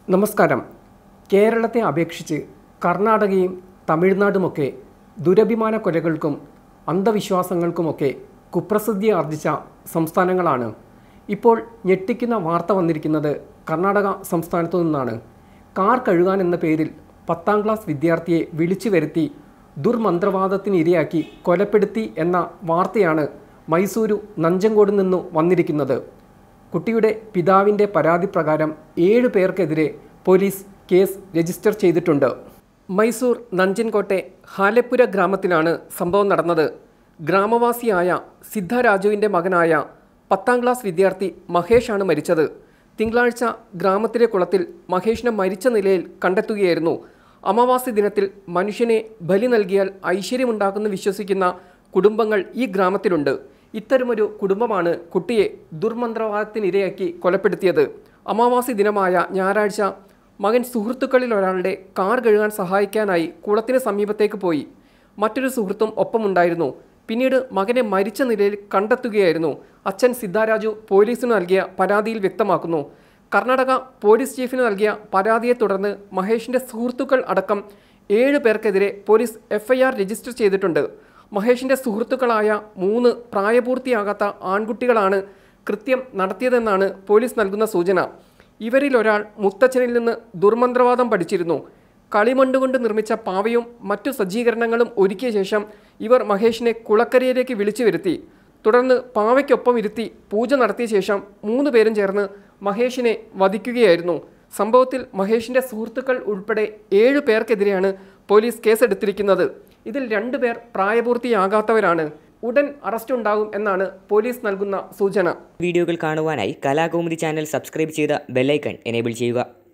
നമസ്കാരം കേരളത്തെ അപേക്ഷിച്ച് കർണാടകയും തമിഴ്നാടുമൊക്കെ ദുരഭിമാന കൊലകൾക്കും അന്ധവിശ്വാസങ്ങൾക്കുമൊക്കെ കുപ്രസിദ്ധി ആർജിച്ച സംസ്ഥാനങ്ങളാണ് ഇപ്പോൾ ഞെട്ടിക്കുന്ന വാർത്ത വന്നിരിക്കുന്നത് കർണാടക സംസ്ഥാനത്തു നിന്നാണ് കാർ കഴുകാൻ എന്ന പേരിൽ പത്താം ക്ലാസ് വിദ്യാർത്ഥിയെ വിളിച്ചു വരുത്തി ദുർമന്ത്രവാദത്തിനിരയാക്കി കൊലപ്പെടുത്തി എന്ന വാർത്തയാണ് മൈസൂരു നഞ്ചങ്കോട് നിന്നു വന്നിരിക്കുന്നത് കുട്ടിയുടെ പിതാവിൻ്റെ പരാതി പ്രകാരം ഏഴ് പേർക്കെതിരെ പോലീസ് കേസ് രജിസ്റ്റർ ചെയ്തിട്ടുണ്ട് മൈസൂർ നഞ്ചൻകോട്ടെ ഹാലപ്പുര ഗ്രാമത്തിലാണ് സംഭവം നടന്നത് ഗ്രാമവാസിയായ സിദ്ധരാജുവിൻ്റെ മകനായ പത്താം ക്ലാസ് വിദ്യാർത്ഥി മഹേഷാണ് മരിച്ചത് തിങ്കളാഴ്ച ഗ്രാമത്തിലെ കുളത്തിൽ മഹേഷിനെ മരിച്ച നിലയിൽ കണ്ടെത്തുകയായിരുന്നു അമാവാസി ദിനത്തിൽ മനുഷ്യനെ ബലി നൽകിയാൽ ഐശ്വര്യമുണ്ടാക്കുമെന്ന് വിശ്വസിക്കുന്ന കുടുംബങ്ങൾ ഈ ഗ്രാമത്തിലുണ്ട് ഇത്തരമൊരു കുടുംബമാണ് കുട്ടിയെ ദുർമന്ത്രവാദത്തിനിരയാക്കി കൊലപ്പെടുത്തിയത് അമാവാസി ദിനമായ ഞായറാഴ്ച മകൻ സുഹൃത്തുക്കളിൽ ഒരാളുടെ കാർ കഴുകാൻ സഹായിക്കാനായി കുളത്തിന് സമീപത്തേക്ക് പോയി മറ്റൊരു സുഹൃത്തും ഒപ്പമുണ്ടായിരുന്നു പിന്നീട് മകനെ മരിച്ച നിലയിൽ കണ്ടെത്തുകയായിരുന്നു അച്ഛൻ സിദ്ധാരാജു പോലീസിന് നൽകിയ പരാതിയിൽ വ്യക്തമാക്കുന്നു കർണാടക പോലീസ് ചീഫിന് നൽകിയ പരാതിയെ തുടർന്ന് മഹേഷിന്റെ സുഹൃത്തുക്കൾ അടക്കം ഏഴ് പേർക്കെതിരെ പോലീസ് എഫ്ഐആർ രജിസ്റ്റർ ചെയ്തിട്ടുണ്ട് മഹേഷിന്റെ സുഹൃത്തുക്കളായ മൂന്ന് പ്രായപൂർത്തിയാകാത്ത ആൺകുട്ടികളാണ് കൃത്യം നടത്തിയതെന്നാണ് പോലീസ് നൽകുന്ന സൂചന ഇവരിൽ ഒരാൾ മുത്തച്ഛനിൽ നിന്ന് ദുർമന്ത്രവാദം പഠിച്ചിരുന്നു കളിമണ്ണ് കൊണ്ട് നിർമ്മിച്ച പാവയും മറ്റു സജ്ജീകരണങ്ങളും ഒരുക്കിയ ശേഷം ഇവർ മഹേഷിനെ കുളക്കരയിലേക്ക് വിളിച്ചു വരുത്തി തുടർന്ന് പാവയ്ക്കൊപ്പം ഇരുത്തി പൂജ നടത്തിയ ശേഷം മൂന്ന് പേരും ചേർന്ന് മഹേഷിനെ വധിക്കുകയായിരുന്നു സംഭവത്തിൽ മഹേഷിന്റെ സുഹൃത്തുക്കൾ ഉൾപ്പെടെ ഏഴ് പേർക്കെതിരെയാണ് പോലീസ് കേസെടുത്തിരിക്കുന്നത് ഇതിൽ രണ്ടുപേർ പ്രായപൂർത്തിയാകാത്തവരാണ് ഉടൻ അറസ്റ്റ് ഉണ്ടാകും എന്നാണ് പോലീസ് നൽകുന്ന സൂചന വീഡിയോകൾ കാണുവാനായി കലാകൗമുദി ചാനൽ സബ്സ്ക്രൈബ് ചെയ്ത് ബെല്ലൈക്കൺ എനേബിൾ ചെയ്യുക